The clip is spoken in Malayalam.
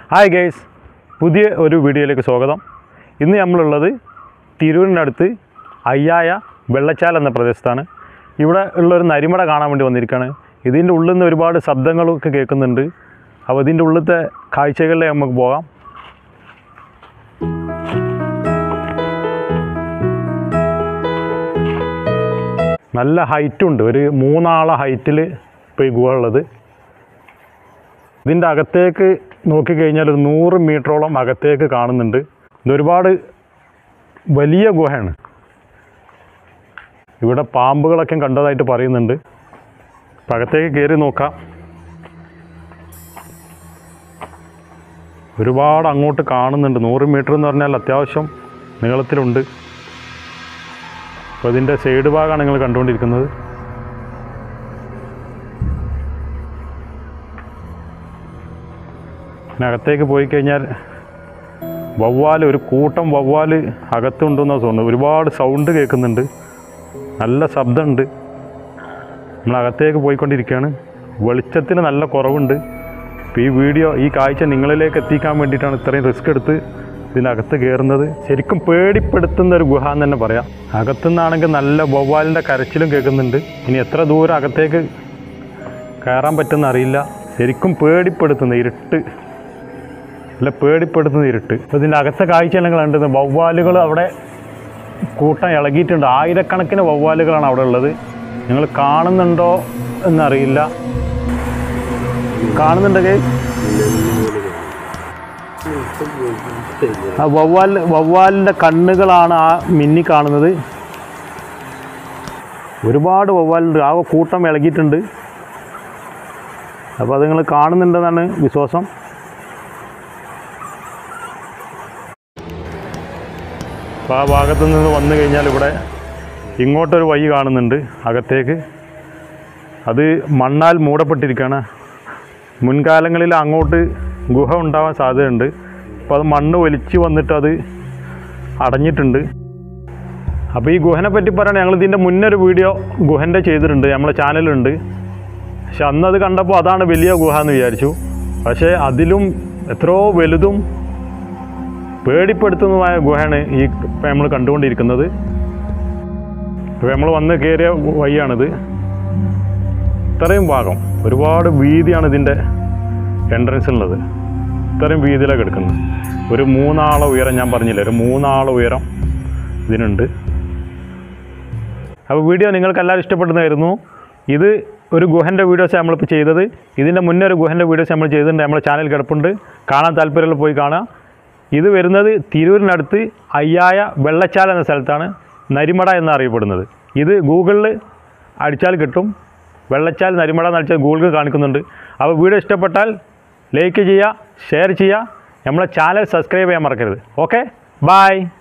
ഹായ് ഗൈസ് പുതിയ ഒരു വീഡിയോയിലേക്ക് സ്വാഗതം ഇന്ന് നമ്മളുള്ളത് തിരൂരിനടുത്ത് അയ്യായ വെള്ളച്ചാൽ എന്ന പ്രദേശത്താണ് ഇവിടെ ഉള്ളൊരു നരിമട കാണാൻ വേണ്ടി വന്നിരിക്കുകയാണ് ഇതിൻ്റെ ഉള്ളിൽ നിന്ന് ഒരുപാട് ശബ്ദങ്ങളൊക്കെ കേൾക്കുന്നുണ്ട് അപ്പോൾ ഇതിൻ്റെ ഉള്ളിലത്തെ കാഴ്ചകളിലേക്ക് നമുക്ക് പോകാം നല്ല ഹൈറ്റുണ്ട് ഒരു മൂന്നാള ഹൈറ്റിൽ ഇപ്പോൾ ഈ ഗുഹ ഉള്ളത് ഇതിൻ്റെ അകത്തേക്ക് നോക്കിക്കഴിഞ്ഞാൽ ഒരു നൂറ് മീറ്ററോളം അകത്തേക്ക് കാണുന്നുണ്ട് ഇതൊരുപാട് വലിയ ഗുഹയാണ് ഇവിടെ പാമ്പുകളൊക്കെ കണ്ടതായിട്ട് പറയുന്നുണ്ട് അപ്പം അകത്തേക്ക് കയറി നോക്കാം ഒരുപാട് അങ്ങോട്ട് കാണുന്നുണ്ട് നൂറ് മീറ്റർ എന്ന് പറഞ്ഞാൽ അത്യാവശ്യം നീളത്തിലുണ്ട് അപ്പോൾ ഇതിൻ്റെ സൈഡ് ഭാഗമാണ് നിങ്ങൾ കണ്ടുകൊണ്ടിരിക്കുന്നത് പിന്നെ അകത്തേക്ക് പോയി കഴിഞ്ഞാൽ വവ്വാൽ ഒരു കൂട്ടം വവ്വാൽ അകത്തുണ്ടെന്നാണ് തോന്നുന്നത് ഒരുപാട് സൗണ്ട് കേൾക്കുന്നുണ്ട് നല്ല ശബ്ദമുണ്ട് നമ്മൾ അകത്തേക്ക് പോയിക്കൊണ്ടിരിക്കുകയാണ് വെളിച്ചത്തിന് നല്ല കുറവുണ്ട് അപ്പോൾ ഈ വീഡിയോ ഈ കാഴ്ച നിങ്ങളിലേക്ക് എത്തിക്കാൻ വേണ്ടിയിട്ടാണ് ഇത്രയും റിസ്ക് എടുത്ത് ഇതിനകത്ത് കയറുന്നത് ശരിക്കും പേടിപ്പെടുത്തുന്ന ഒരു ഗുഹ എന്ന് തന്നെ പറയാം അകത്തുനിന്നാണെങ്കിൽ നല്ല വവ്വാലിൻ്റെ കരച്ചിലും കേൾക്കുന്നുണ്ട് ഇനി എത്ര ദൂരം അകത്തേക്ക് കയറാൻ പറ്റുമെന്ന് അറിയില്ല ശരിക്കും പേടിപ്പെടുത്തുന്ന ഇരുട്ട് നല്ല പേടിപ്പെടുത്തുന്ന ഇരുട്ട് അപ്പോൾ ഇതിൻ്റെ അകത്തെ കാഴ്ച നിങ്ങൾ കണ്ടത് വവ്വാലുകൾ അവിടെ കൂട്ടം ഇളകിയിട്ടുണ്ട് ആയിരക്കണക്കിന് വവ്വാലുകളാണ് അവിടെ ഉള്ളത് നിങ്ങൾ കാണുന്നുണ്ടോ എന്നറിയില്ല കാണുന്നുണ്ട് കേ ആ വവ്വാൽ വവ്വാലിൻ്റെ കണ്ണുകളാണ് ആ മിന്നി കാണുന്നത് ഒരുപാട് വവ്വാലുണ്ട് ആ കൂട്ടം ഇളകിയിട്ടുണ്ട് അപ്പോൾ അത് നിങ്ങൾ കാണുന്നുണ്ടെന്നാണ് വിശ്വാസം അപ്പോൾ ആ ഭാഗത്തു നിന്ന് വന്നു കഴിഞ്ഞാൽ ഇവിടെ ഇങ്ങോട്ടൊരു വഴി കാണുന്നുണ്ട് അകത്തേക്ക് അത് മണ്ണാൽ മൂടപ്പെട്ടിരിക്കുകയാണ് മുൻകാലങ്ങളിൽ അങ്ങോട്ട് ഗുഹ ഉണ്ടാവാൻ സാധ്യതയുണ്ട് അപ്പോൾ അത് മണ്ണ് ഒലിച്ച് വന്നിട്ട് അത് അടഞ്ഞിട്ടുണ്ട് അപ്പോൾ ഈ ഗുഹനെ പറ്റി പറയുകയാണെങ്കിൽ ഞങ്ങൾ ഇതിൻ്റെ മുന്നേ ഒരു വീഡിയോ ഗുഹൻ്റെ ചെയ്തിട്ടുണ്ട് നമ്മളെ ചാനലുണ്ട് പക്ഷെ അന്നത് കണ്ടപ്പോൾ അതാണ് വലിയ ഗുഹ എന്ന് വിചാരിച്ചു പക്ഷേ അതിലും എത്രയോ വലുതും പേടിപ്പെടുത്തുന്നതുമായ ഗുഹയാണ് ഈ ഇപ്പം നമ്മൾ കണ്ടുകൊണ്ടിരിക്കുന്നത് ഇപ്പോൾ നമ്മൾ വന്ന് കയറിയ വഴിയാണിത് ഇത്രയും ഭാഗം ഒരുപാട് വീതിയാണ് ഇതിൻ്റെ എൻട്രൻസ് ഉള്ളത് ഇത്രയും വീതിയിലാണ് കിടക്കുന്നത് ഒരു മൂന്നാള ഉയരം ഞാൻ പറഞ്ഞില്ലേ ഒരു മൂന്നാള ഉയരം ഇതിനുണ്ട് അപ്പോൾ വീഡിയോ നിങ്ങൾക്ക് എല്ലാവരും ഇഷ്ടപ്പെടുന്നതായിരുന്നു ഇത് ഒരു ഗുഹൻ്റെ വീഡിയോസ് നമ്മളിപ്പോൾ ചെയ്തത് ഇതിൻ്റെ മുന്നേ ഒരു ഗുഹൻ്റെ വീഡിയോസ് നമ്മൾ ചെയ്തിട്ടുണ്ട് നമ്മുടെ ചാനൽ കിടപ്പുണ്ട് കാണാൻ താല്പര്യമുള്ള പോയി കാണുക ഇത് വരുന്നത് തിരൂരിനടുത്ത് അയ്യായ വെള്ളച്ചാൽ എന്ന സ്ഥലത്താണ് നരിമട എന്നറിയപ്പെടുന്നത് ഇത് ഗൂഗിളിൽ അടിച്ചാൽ കിട്ടും വെള്ളച്ചാൽ നരിമട എന്ന് അടിച്ചാൽ ഗൂഗിളിൽ കാണിക്കുന്നുണ്ട് അപ്പോൾ വീഡിയോ ഇഷ്ടപ്പെട്ടാൽ ലൈക്ക് ചെയ്യുക ഷെയർ ചെയ്യുക നമ്മളെ ചാനൽ സബ്സ്ക്രൈബ് ചെയ്യാൻ മറക്കരുത് ഓക്കെ ബായ്